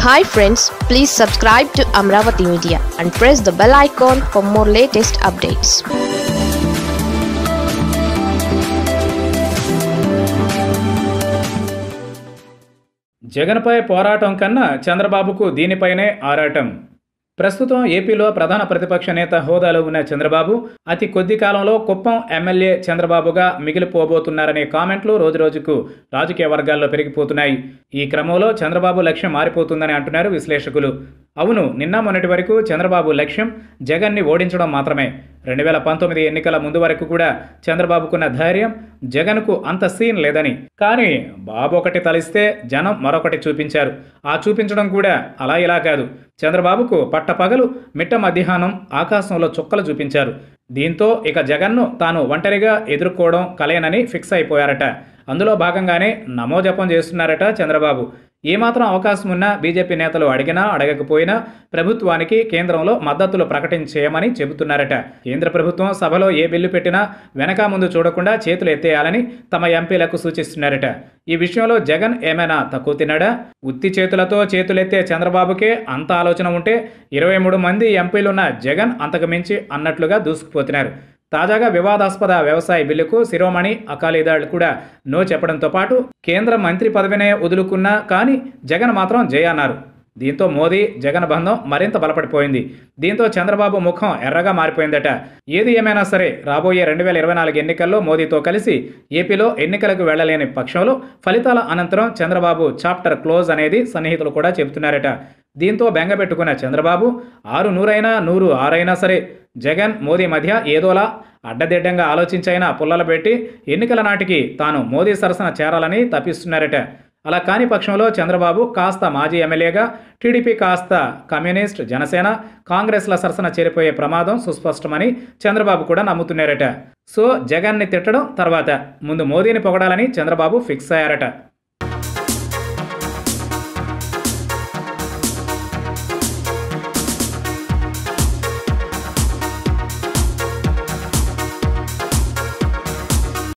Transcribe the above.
hi friends please subscribe to Amaravati media and press the bell icon for more latest updates జగన్పై పోరాటం కన్నా చంద్రబాబుకు దీనిపైనే ఆరాటం ప్రస్తుతం ఏపీలో ప్రధాన ప్రతిపక్ష నేత హోదాలో ఉన్న చంద్రబాబు అతి కొద్ది కాలంలో కుప్పం ఎమ్మెల్యే చంద్రబాబుగా మిగిలిపోబోతున్నారనే కామెంట్లు రోజురోజుకు రాజకీయ వర్గాల్లో పెరిగిపోతున్నాయి ఈ క్రమంలో చంద్రబాబు లక్ష్యం మారిపోతుందని అంటున్నారు విశ్లేషకులు అవును నిన్న మొన్నటి వరకు చంద్రబాబు లక్ష్యం జగన్ని ఓడించడం మాత్రమే రెండు వేల పంతొమ్మిది ఎన్నికల ముందు వరకు కూడా చంద్రబాబుకున్న ధైర్యం జగన్కు అంత సీన్ లేదని కానీ బాబు ఒకటి తలిస్తే జనం మరొకటి చూపించారు ఆ చూపించడం కూడా అలా ఇలా కాదు చంద్రబాబుకు పట్టపగలు మిట్ట మధ్యాహ్నం ఆకాశంలో చుక్కలు చూపించారు దీంతో ఇక జగన్ను తాను ఒంటరిగా ఎదుర్కోవడం కలేనని ఫిక్స్ అయిపోయారట అందులో భాగంగానే నమోజపం చేస్తున్నారట చంద్రబాబు ఏమాత్రం అవకాశం ఉన్నా బీజేపీ నేతలు అడిగినా అడగకపోయినా ప్రభుత్వానికి కేంద్రంలో మద్దతులు ప్రకటించేయమని చెబుతున్నారట కేంద్ర ప్రభుత్వం సభలో ఏ బిల్లు పెట్టినా వెనక ముందు చూడకుండా చేతులు ఎత్తేయాలని తమ ఎంపీలకు సూచిస్తున్నారట ఈ విషయంలో జగన్ ఏమైనా తక్కువ తిన్నాడా ఉత్తి చేతులతో చేతులెత్తే చంద్రబాబుకే అంత ఆలోచన ఉంటే ఇరవై మూడు మంది ఎంపీలున్న జగన్ అంతకు మించి అన్నట్లుగా దూసుకుపోతున్నారు తాజాగా వివాదాస్పద వ్యవసాయ బిల్లుకు శిరోమణి అకాలీదళ్ కూడా నో చెప్పడంతో పాటు కేంద్ర మంత్రి పదవినే వదులుకున్నా కానీ జగన్ మాత్రం జయ అన్నారు దీంతో మోదీ జగన్ బంధం మరింత బలపడిపోయింది దీంతో చంద్రబాబు ముఖం ఎర్రగా మారిపోయిందట ఏది ఏమైనా సరే రాబోయే రెండు వేల ఇరవై నాలుగు ఎన్నికల్లో మోదీతో కలిసి ఏపీలో ఎన్నికలకు వెళ్లలేని పక్షంలో ఫలితాల అనంతరం చంద్రబాబు చాప్టర్ క్లోజ్ అనేది సన్నిహితులు కూడా చెబుతున్నారట దీంతో బెంగపెట్టుకున్న చంద్రబాబు ఆరు నూరైనా నూరు ఆరైనా సరే జగన్ మోదీ మధ్య ఏదోలా అడ్డదిడ్డంగా ఆలోచించైనా పుల్లలు పెట్టి ఎన్నికల నాటికి తాను మోదీ సరసన చేరాలని తప్పిస్తున్నారట అలా కాని పక్షంలో చంద్రబాబు కాస్త మాజీ ఎమ్మెల్యేగా టీడీపీ కాస్త కమ్యూనిస్ట్ జనసేన కాంగ్రెస్ల సరసన చేరిపోయే ప్రమాదం సుస్పష్టమని చంద్రబాబు కూడా నమ్ముతున్నారట సో జగన్ని తిట్టడం తర్వాత ముందు మోదీని పొగడాలని చంద్రబాబు ఫిక్స్ అయ్యారట